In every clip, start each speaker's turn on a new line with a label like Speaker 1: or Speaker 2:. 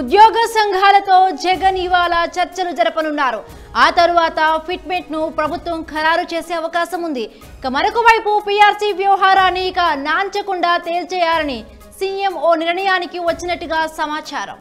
Speaker 1: ఉద్యోగ సంఘాలతో జగన్ ఇవాళ చర్చలు జరపనున్నారు ఆ తరువాత ఫిట్మెంట్ ను ప్రభుత్వం ఖరారు చేసే అవకాశం ఉంది ఇక మరొక వైపు పీఆర్సీ వ్యవహారాన్ని ఇక నాంచకుండా తేల్చేయాలని సీఎం ఓ నిర్ణయానికి వచ్చినట్టుగా సమాచారం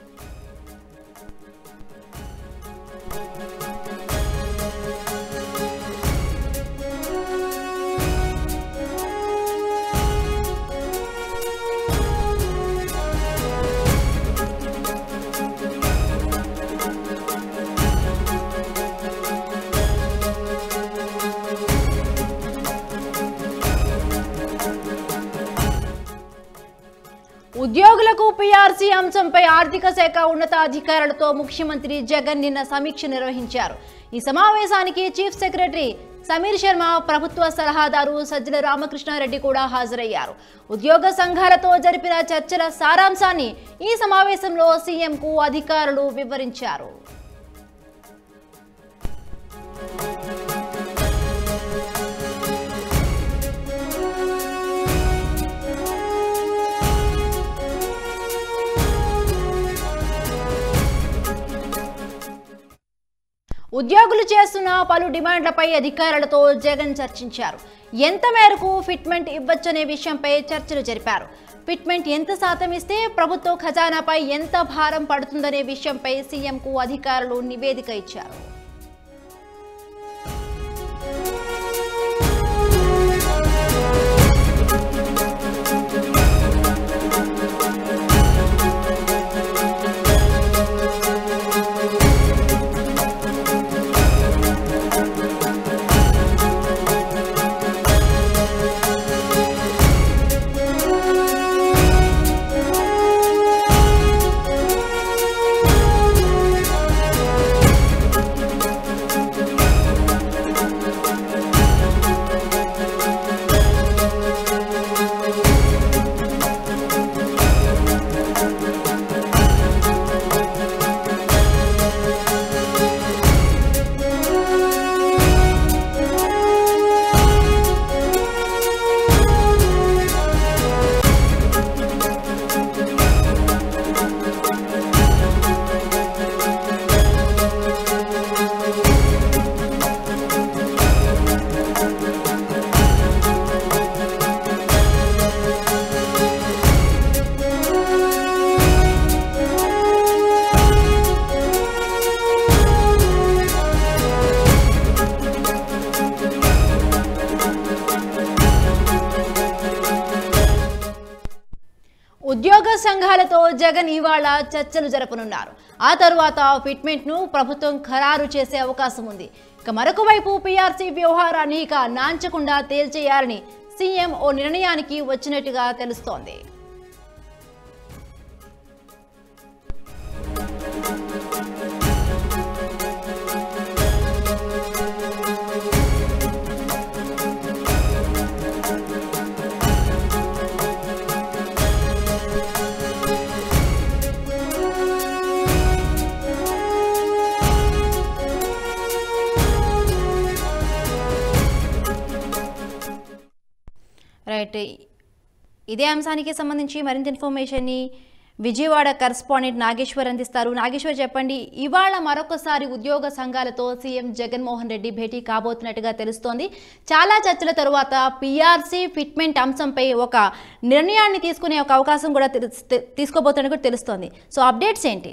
Speaker 1: ఉద్యోగులకు పీఆర్సీ అంశంపై ఆర్థిక శాఖ ఉన్నతాధికారులతో ముఖ్యమంత్రి జగన్ నిన్న సమీక్ష నిర్వహించారు ఈ సమావేశానికి చీఫ్ సెక్రటరీ సమీర్ శర్మ ప్రభుత్వ సలహాదారు సజ్జల రామకృష్ణారెడ్డి కూడా హాజరయ్యారు ఉద్యోగ సంఘాలతో జరిపిన చర్చల సారాంశాన్ని ఈ సమావేశంలో సీఎంకు అధికారులు వివరించారు ఉద్యోగులు చేస్తున్న పలు డిమాండ్లపై అధికారులతో జగన్ చర్చించారు ఎంత మేరకు ఫిట్మెంట్ ఇవ్వచ్చనే విషయంపై చర్చలు జరిపారు ఫిట్మెంట్ ఎంత శాతం ఇస్తే ప్రభుత్వ ఖజానాపై ఎంత భారం పడుతుందనే విషయంపై సీఎంకు అధికారులు నివేదిక ఇచ్చారు ఉద్యోగ సంఘాలతో జగన్ ఇవాళ చర్చలు జరపనున్నారు ఆ తరువాత ఫిట్మెంట్ ను ప్రభుత్వం ఖరారు చేసే అవకాశం ఉంది ఇక మరొక వైపు పీఆర్సీ వ్యవహారాన్ని ఇక నాంచకుండా తేల్చేయాలని సీఎం ఓ నిర్ణయానికి వచ్చినట్టుగా తెలుస్తోంది రైట్ ఇదే అంశానికి సంబంధించి మరింత ఇన్ఫర్మేషన్ని విజయవాడ కరస్పాండెంట్ నాగేశ్వర్ అందిస్తారు నాగేశ్వర్ చెప్పండి ఇవాళ మరొకసారి ఉద్యోగ సంఘాలతో సీఎం జగన్మోహన్ రెడ్డి భేటీ కాబోతున్నట్టుగా తెలుస్తోంది చాలా చర్చల తరువాత పీఆర్సీ ఫిట్మెంట్ అంశంపై ఒక నిర్ణయాన్ని తీసుకునే ఒక అవకాశం కూడా తెలు- తె- తీసుకోబోతున్నట్టు కూడా తెలుస్తోంది సో అప్డేట్స్ ఏంటి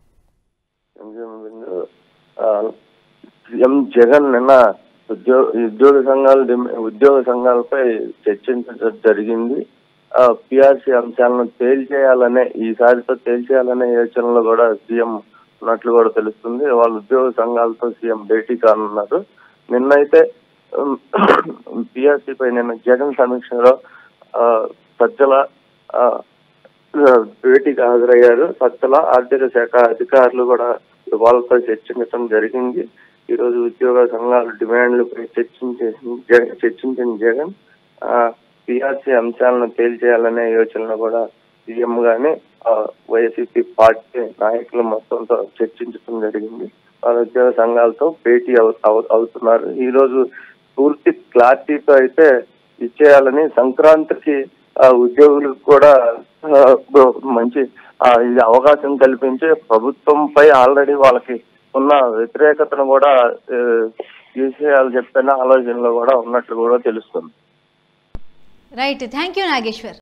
Speaker 2: ఆ, సీఎం జగన్ నిన్న ఉద్యోగ ఉద్యోగ సంఘాల డిమ- ఉద్యోగ సంఘాలపై చర్చించడం జరిగింది పిఆర్సీ అంశాలను తేల్చేయాలనే ఈసారితో తేల్చేయాలనే యోచనలో కూడా సీఎం ఉన్నట్లు కూడా తెలుస్తుంది వాళ్ళ ఉద్యోగ సంఘాలతో సీఎం భేటీ కానున్నారు నిన్నైతే పిఆర్సీ పై నిన్న జగన్ సమీక్షలో ఆ, సజ్జల ఆ, భేటీకి హాజరయ్యారు సత్తల ఆర్థిక శాఖ అధికారులు కూడా వాళ్ళతో చర్చించడం జరిగింది ఈ రోజు ఉద్యోగ సంఘాల డిమాండ్లపై చర్చించే జగ- చర్చించిన జగన్ పిఆర్సీ అంశాలను తేల్చేయాలనే యోచనలో కూడా సీఎం గాని వైఎస్సీపీ పార్టీ నాయకులు మొత్తంతో చర్చించడం జరిగింది వాళ్ళ ఉద్యోగ సంఘాలతో భేటీ అవు- అవు- అవుతున్నారు ఈ రోజు పూర్తి క్లారిటీతో అయితే ఇచ్చేయాలని సంక్రాంతికి ఆ ఉద్యోగులకు కూడా ఆ, మంచి ఆ, ఇది అవకాశం కల్పించి ప్రభుత్వంపై ఆల్రెడీ వాళ్ళకి ఉన్న వ్యతిరేకతను కూడా ఆ, తీసేయాలి చెప్పిన ఆలోచనలో కూడా ఉన్నట్లు కూడా తెలుస్తుంది
Speaker 1: రైట్ థ్యాంక్ యూ నాగేశ్వర్